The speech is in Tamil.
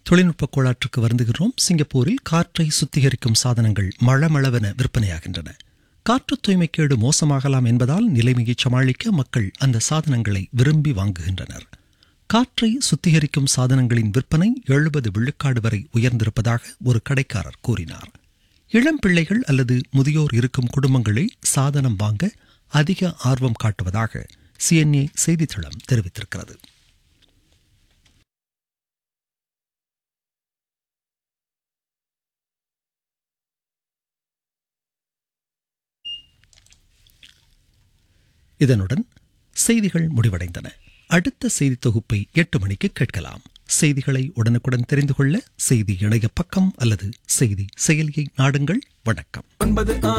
தொழில்நுட்ப கோளாற்றுக்கு வருந்துகிறோம் சிங்கப்பூரில் காற்றை சுத்திகரிக்கும் சாதனங்கள் மளமளவென விற்பனையாகின்றன காற்று தூய்மைக்கேடு மோசமாகலாம் என்பதால் நிலைமையை சமாளிக்க மக்கள் அந்த சாதனங்களை விரும்பி வாங்குகின்றனர் காற்றை சுத்திகரிக்கும் சாதனங்களின் விற்பனை எழுபது விழுக்காடு வரை உயர்ந்திருப்பதாக ஒரு கடைக்காரர் கூறினார் இளம் பிள்ளைகள் அல்லது முதியோர் இருக்கும் குடும்பங்களே சாதனம் வாங்க அதிக ஆர்வம் காட்டுவதாக சிஎன்ஏ செய்தித்தளம் தெரிவித்திருக்கிறது இதனுடன் செய்திகள் முடிவடைந்தன அடுத்த செய்தி தொகுப்பை எட்டு மணிக்கு கேட்கலாம் செய்திகளை உடனுக்குடன் தெரிந்து கொள்ள செய்தி இணைய பக்கம் அல்லது செய்தி செயலியை நாடுங்கள் வணக்கம் ஒன்பது